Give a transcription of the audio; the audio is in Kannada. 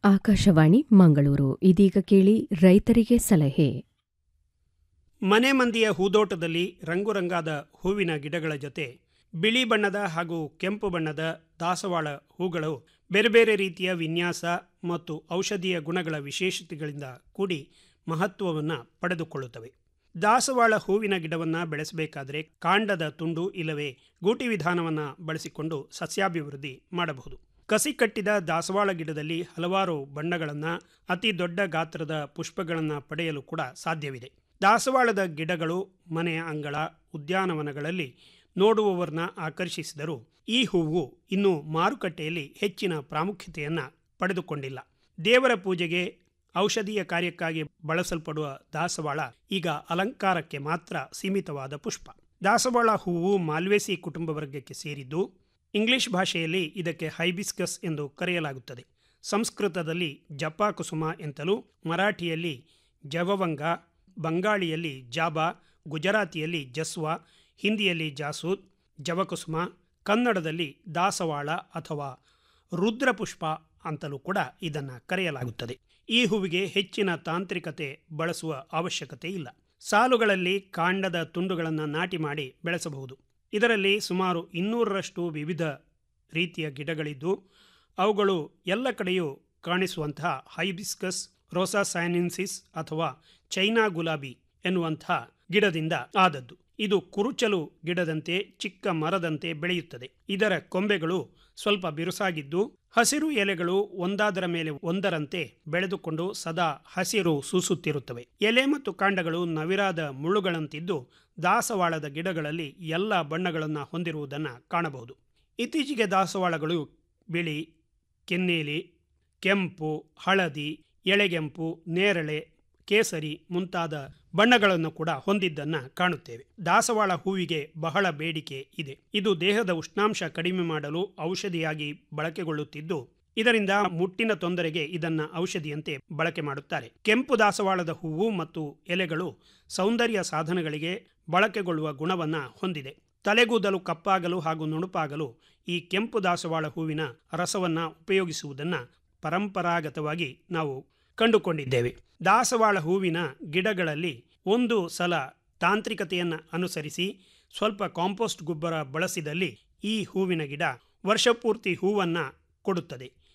ಆಕಾಶವಾಣಿ ಮಂಗಳೂರು ಇದೀಗ ಕೇಳಿ ರೈತರಿಗೆ ಸಲಹೆ ಮನೆ ಮಂದಿಯ ಹೂದೋಟದಲ್ಲಿ ರಂಗುರಂಗಾದ ಹೂವಿನ ಗಿಡಗಳ ಜೊತೆ ಬಿಳಿ ಬಣ್ಣದ ಹಾಗೂ ಕೆಂಪು ಬಣ್ಣದ ದಾಸವಾಳ ಹೂಗಳು ಬೇರೆ ಬೇರೆ ರೀತಿಯ ವಿನ್ಯಾಸ ಮತ್ತು ಔಷಧೀಯ ಗುಣಗಳ ವಿಶೇಷತೆಗಳಿಂದ ಕೂಡಿ ಮಹತ್ವವನ್ನು ಪಡೆದುಕೊಳ್ಳುತ್ತವೆ ದಾಸವಾಳ ಹೂವಿನ ಗಿಡವನ್ನು ಬೆಳೆಸಬೇಕಾದರೆ ಕಾಂಡದ ತುಂಡು ಇಲ್ಲವೇ ಗೂಟಿ ವಿಧಾನವನ್ನು ಬಳಸಿಕೊಂಡು ಸಸ್ಯಾಭಿವೃದ್ಧಿ ಮಾಡಬಹುದು ಕಸಿ ಕಟ್ಟಿದ ದಾಸವಾಳ ಗಿಡದಲ್ಲಿ ಹಲವಾರು ಬಣ್ಣಗಳನ್ನು ಅತಿ ದೊಡ್ಡ ಗಾತ್ರದ ಪುಷ್ಪಗಳನ್ನು ಪಡೆಯಲು ಕೂಡ ಸಾಧ್ಯವಿದೆ ದಾಸವಾಳದ ಗಿಡಗಳು ಮನೆಯ ಅಂಗಳ ಉದ್ಯಾನವನಗಳಲ್ಲಿ ನೋಡುವವರನ್ನ ಆಕರ್ಷಿಸಿದರೂ ಈ ಹೂವು ಇನ್ನೂ ಮಾರುಕಟ್ಟೆಯಲ್ಲಿ ಹೆಚ್ಚಿನ ಪ್ರಾಮುಖ್ಯತೆಯನ್ನು ಪಡೆದುಕೊಂಡಿಲ್ಲ ದೇವರ ಪೂಜೆಗೆ ಔಷಧೀಯ ಕಾರ್ಯಕ್ಕಾಗಿ ಬಳಸಲ್ಪಡುವ ದಾಸವಾಳ ಈಗ ಅಲಂಕಾರಕ್ಕೆ ಮಾತ್ರ ಸೀಮಿತವಾದ ಪುಷ್ಪ ದಾಸವಾಳ ಹೂವು ಮಾಲ್ವೇಸಿ ಕುಟುಂಬ ವರ್ಗಕ್ಕೆ ಸೇರಿದ್ದು ಇಂಗ್ಲಿಷ್ ಭಾಷೆಯಲ್ಲಿ ಇದಕ್ಕೆ ಹೈಬಿಸ್ಕಸ್ ಎಂದು ಕರೆಯಲಾಗುತ್ತದೆ ಸಂಸ್ಕೃತದಲ್ಲಿ ಜಪಾ ಕುಸುಮ ಎಂತಲೂ ಮರಾಠಿಯಲ್ಲಿ ಜವವಂಗ ಬಂಗಾಳಿಯಲ್ಲಿ ಜಾಬಾ ಗುಜರಾತಿಯಲ್ಲಿ ಜಸ್ವಾ ಹಿಂದಿಯಲ್ಲಿ ಜಾಸೂದ್ ಜವಕುಸುಮ ಕನ್ನಡದಲ್ಲಿ ದಾಸವಾಳ ಅಥವಾ ರುದ್ರಪುಷ್ಪ ಅಂತಲೂ ಕೂಡ ಇದನ್ನು ಕರೆಯಲಾಗುತ್ತದೆ ಈ ಹೂವಿಗೆ ಹೆಚ್ಚಿನ ತಾಂತ್ರಿಕತೆ ಬಳಸುವ ಅವಶ್ಯಕತೆ ಇಲ್ಲ ಸಾಲುಗಳಲ್ಲಿ ಕಾಂಡದ ತುಂಡುಗಳನ್ನು ನಾಟಿ ಮಾಡಿ ಬೆಳೆಸಬಹುದು ಇದರಲ್ಲಿ ಸುಮಾರು ಇನ್ನೂರರಷ್ಟು ವಿವಿಧ ರೀತಿಯ ಗಿಡಗಳಿದ್ದು ಅವುಗಳು ಎಲ್ಲ ಕಡೆಯೂ ಕಾಣಿಸುವಂತಹ ಹೈಬಿಸ್ಕಸ್ ರೋಸಾಸೈನಿನ್ಸಿಸ್ ಅಥವಾ ಚೈನಾ ಗುಲಾಬಿ ಎನ್ನುವಂತಹ ಗಿಡದಿಂದ ಆದದ್ದು ಇದು ಕುರುಚಲು ಗಿಡದಂತೆ ಚಿಕ್ಕ ಮರದಂತೆ ಬೆಳೆಯುತ್ತದೆ ಇದರ ಕೊಂಬೆಗಳು ಸ್ವಲ್ಪ ಬಿರುಸಾಗಿದ್ದು ಹಸಿರು ಎಲೆಗಳು ಒಂದಾದರ ಮೇಲೆ ಒಂದರಂತೆ ಬೆಳೆದುಕೊಂಡು ಸದಾ ಹಸಿರು ಸೂಸುತ್ತಿರುತ್ತವೆ ಎಲೆ ಮತ್ತು ಕಾಂಡಗಳು ನವಿರಾದ ಮುಳ್ಳುಗಳಂತಿದ್ದು ದಾಸವಾಳದ ಗಿಡಗಳಲ್ಲಿ ಎಲ್ಲ ಬಣ್ಣಗಳನ್ನು ಹೊಂದಿರುವುದನ್ನು ಕಾಣಬಹುದು ಇತ್ತೀಚೆಗೆ ದಾಸವಾಳಗಳು ಬಿಳಿ ಕೆನ್ನೇಲಿ ಕೆಂಪು ಹಳದಿ ಎಳೆಗೆಂಪು ನೇರಳೆ ಕೇಸರಿ ಮುಂತಾದ ಬಣ್ಣಗಳನ್ನು ಕೂಡ ಹೊಂದಿದ್ದನ್ನು ಕಾಣುತ್ತೇವೆ ದಾಸವಾಳ ಹೂವಿಗೆ ಬಹಳ ಬೇಡಿಕೆ ಇದೆ ಇದು ದೇಹದ ಉಷ್ಣಾಂಶ ಕಡಿಮೆ ಮಾಡಲು ಔಷಧಿಯಾಗಿ ಬಳಕೆಗೊಳ್ಳುತ್ತಿದ್ದು ಇದರಿಂದ ಮುಟ್ಟಿನ ತೊಂದರೆಗೆ ಇದನ್ನ ಔಷಧಿಯಂತೆ ಬಳಕೆ ಮಾಡುತ್ತಾರೆ ಕೆಂಪು ದಾಸವಾಳದ ಹೂವು ಮತ್ತು ಎಲೆಗಳು ಸೌಂದರ್ಯ ಸಾಧನಗಳಿಗೆ ಬಳಕೆಗೊಳ್ಳುವ ಗುಣವನ್ನ ಹೊಂದಿದೆ ತಲೆಗೂದಲು ಕಪ್ಪಾಗಲು ಹಾಗೂ ನುಣುಪಾಗಲು ಈ ಕೆಂಪು ದಾಸವಾಳ ಹೂವಿನ ರಸವನ್ನ ಉಪಯೋಗಿಸುವುದನ್ನ ಪರಂಪರಾಗತವಾಗಿ ನಾವು ಕಂಡುಕೊಂಡಿದ್ದೇವೆ ದಾಸವಾಳ ಹೂವಿನ ಗಿಡಗಳಲ್ಲಿ ಒಂದು ಸಲ ತಾಂತ್ರಿಕತೆಯನ್ನು ಅನುಸರಿಸಿ ಸ್ವಲ್ಪ ಕಾಂಪೋಸ್ಟ್ ಗೊಬ್ಬರ ಬಳಸಿದಲ್ಲಿ ಈ ಹೂವಿನ ಗಿಡ ವರ್ಷಪೂರ್ತಿ ಹೂವನ್ನು ಕೊಡುತ್ತದೆ